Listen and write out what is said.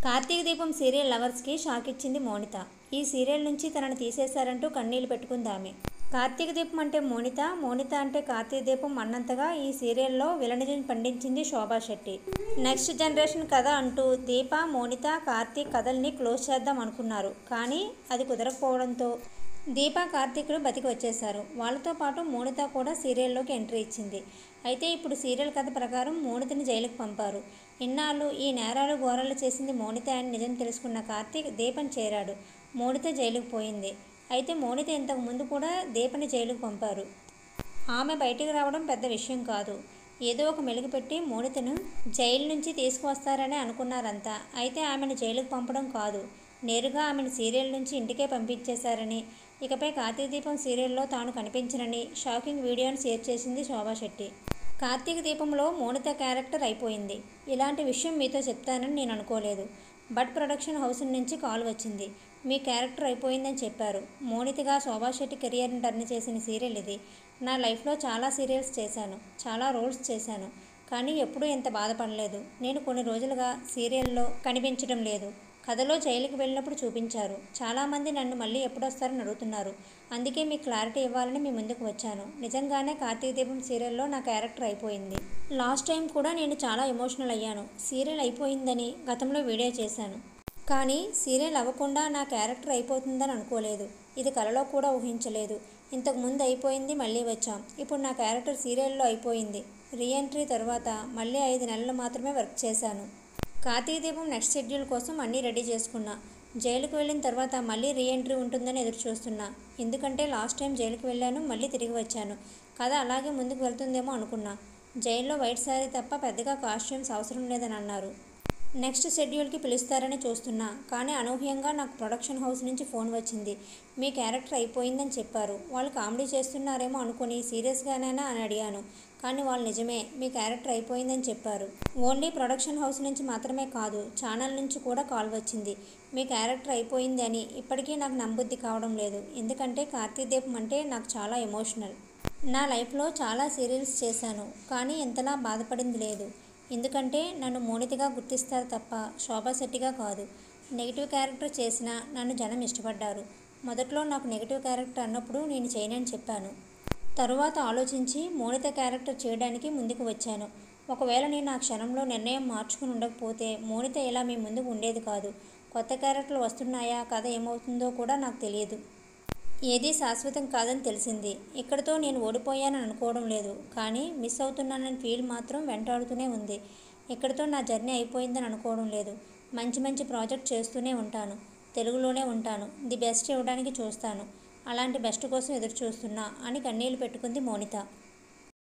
కార్తీక దీపం serial లవర్స్కి shock ఇచ్చింది మోనిత ఈ సీరియల్ నుంచి తనను తీసేశారంటూ కన్నీళ్లు పెట్టుకుంది ఆమె కార్తీక దీపం అంటే మోనిత మోనిత అంటే కార్తీక దీపం అన్నంతగా ఈ సీరియల్లో విలనిజం పండించింది శోభా శెట్టి నెక్స్ట్ జనరేషన్ కథ అంటూ దీప మోనిత కార్తీక్ కథల్ని క్లోజ్ చేద్దాం అనుకున్నారు కానీ అది కుదరకపోవడంతో దీప కార్తీకులు బతికి వచ్చేశారు వాళ్ళతో పాటు మోనిత కూడా సీరియల్లోకి ఎంట్రీ ఇచ్చింది అయితే ఇప్పుడు సీరియల్ కథ ప్రకారం మోనితని జైలుకు పంపారు ఇన్నాళ్ళు ఈ నేరాలు ఘోరాలు చేసింది మోనిత అని నిజం తెలుసుకున్న కార్తీక్ దీపని చేరాడు మోనిత జైలుకు పోయింది అయితే మోనిత ఇంతకు ముందు కూడా దీపని జైలుకు పంపారు ఆమె బయటికి రావడం పెద్ద విషయం కాదు ఏదో ఒక మెలుగు పెట్టి మోనితను జైలు నుంచి తీసుకువస్తారని అనుకున్నారంతా అయితే ఆమెను జైలుకు పంపడం కాదు నేరుగా ఆమెను సీరియల్ నుంచి ఇంటికే పంపించేశారని ఇకపై కార్తీక దీపం సీరియల్లో తాను కనిపించనని షాకింగ్ వీడియోను షేర్ చేసింది శోభా శెట్టి కార్తీక దీపంలో మోనిత క్యారెక్టర్ అయిపోయింది ఇలాంటి విషయం మీతో చెప్తానని నేను అనుకోలేదు బట్ ప్రొడక్షన్ హౌస్ నుంచి కాల్ వచ్చింది మీ క్యారెక్టర్ అయిపోయిందని చెప్పారు మోనితగా శోభా శెట్టి కెరియర్ని టర్న్ చేసిన సీరియల్ ఇది నా లైఫ్లో చాలా సీరియల్స్ చేశాను చాలా రోల్స్ చేశాను కానీ ఎప్పుడూ ఇంత బాధపడలేదు నేను కొన్ని రోజులుగా సీరియల్లో కనిపించడం లేదు కథలో జైలుకి వెళ్ళినప్పుడు చూపించారు చాలామంది నన్ను మళ్ళీ ఎప్పుడు వస్తారని అడుగుతున్నారు అందుకే మీకు క్లారిటీ ఇవ్వాలని మీ ముందుకు వచ్చాను నిజంగానే కార్తీక దీపం సీరియల్లో నా క్యారెక్టర్ అయిపోయింది లాస్ట్ టైం కూడా నేను చాలా ఎమోషనల్ అయ్యాను సీరియల్ అయిపోయిందని గతంలో వీడియో చేశాను కానీ సీరియల్ అవ్వకుండా నా క్యారెక్టర్ అయిపోతుందని అనుకోలేదు ఇది కలలో కూడా ఊహించలేదు ఇంతకు ముందు అయిపోయింది మళ్ళీ వచ్చాం ఇప్పుడు నా క్యారెక్టర్ సీరియల్లో అయిపోయింది రీఎంట్రీ తర్వాత మళ్ళీ ఐదు నెలలు మాత్రమే వర్క్ చేశాను కార్తీక దీపం నెక్స్ట్ షెడ్యూల్ కోసం అన్నీ రెడీ చేసుకున్నా జైలుకు వెళ్ళిన తర్వాత మళ్ళీ రీఎంట్రీ ఉంటుందని ఎదురు చూస్తున్నా ఎందుకంటే లాస్ట్ టైం జైలుకి వెళ్ళాను మళ్ళీ తిరిగి వచ్చాను కథ అలాగే ముందుకు వెళ్తుందేమో అనుకున్నా జైల్లో వైట్ శారీ తప్ప పెద్దగా కాస్ట్యూమ్స్ అవసరం లేదని అన్నారు నెక్స్ట్ షెడ్యూల్కి పిలుస్తారని చూస్తున్నా కానీ అనూహ్యంగా నాకు ప్రొడక్షన్ హౌస్ నుంచి ఫోన్ వచ్చింది మీ క్యారెక్టర్ అయిపోయిందని చెప్పారు వాళ్ళు కామెడీ చేస్తున్నారేమో అనుకుని సీరియస్గానేనా అని అడిగాను కానీ వాళ్ళు నిజమే మీ క్యారెక్టర్ అయిపోయిందని చెప్పారు ఓన్లీ ప్రొడక్షన్ హౌస్ నుంచి మాత్రమే కాదు ఛానల్ నుంచి కూడా కాల్ వచ్చింది మీ క్యారెక్టర్ అయిపోయింది అని ఇప్పటికీ నాకు నమ్మబుద్ధి కావడం లేదు ఎందుకంటే కార్తీక్ దీపం అంటే నాకు చాలా ఎమోషనల్ నా లైఫ్లో చాలా సీరియల్స్ చేశాను కానీ ఇంతలా బాధపడింది లేదు ఎందుకంటే నన్ను మోనితిగా గుర్తిస్తారు తప్ప శోభా శెట్టిగా కాదు నెగిటివ్ క్యారెక్టర్ చేసినా నన్ను జనం ఇష్టపడ్డారు మొదట్లో నాకు నెగిటివ్ క్యారెక్టర్ అన్నప్పుడు నేను చేయనని చెప్పాను తరువాత ఆలోచించి మోనిత క్యారెక్టర్ చేయడానికి ముందుకు వచ్చాను ఒకవేళ నేను ఆ క్షణంలో నిర్ణయం మార్చుకుని ఉండకపోతే మోనిత ఇలా మీ ముందుకు ఉండేది కాదు కొత్త క్యారెక్టర్లు వస్తున్నాయా కథ ఏమవుతుందో కూడా నాకు తెలియదు ఏదీ శాశ్వతం కాదని తెలిసింది ఇక్కడితో నేను ఓడిపోయానని అనుకోవడం లేదు కానీ మిస్ అవుతున్నానని ఫీల్ మాత్రం వెంటాడుతూనే ఉంది ఇక్కడితో నా జర్నీ అయిపోయిందని అనుకోవడం లేదు మంచి మంచి ప్రాజెక్ట్ చేస్తూనే ఉంటాను తెలుగులోనే ఉంటాను ది బెస్ట్ ఇవ్వడానికి చూస్తాను అలాంటి బెస్ట్ కోసం ఎదురు చూస్తున్నా అని కన్నీళ్లు పెట్టుకుంది మోనిత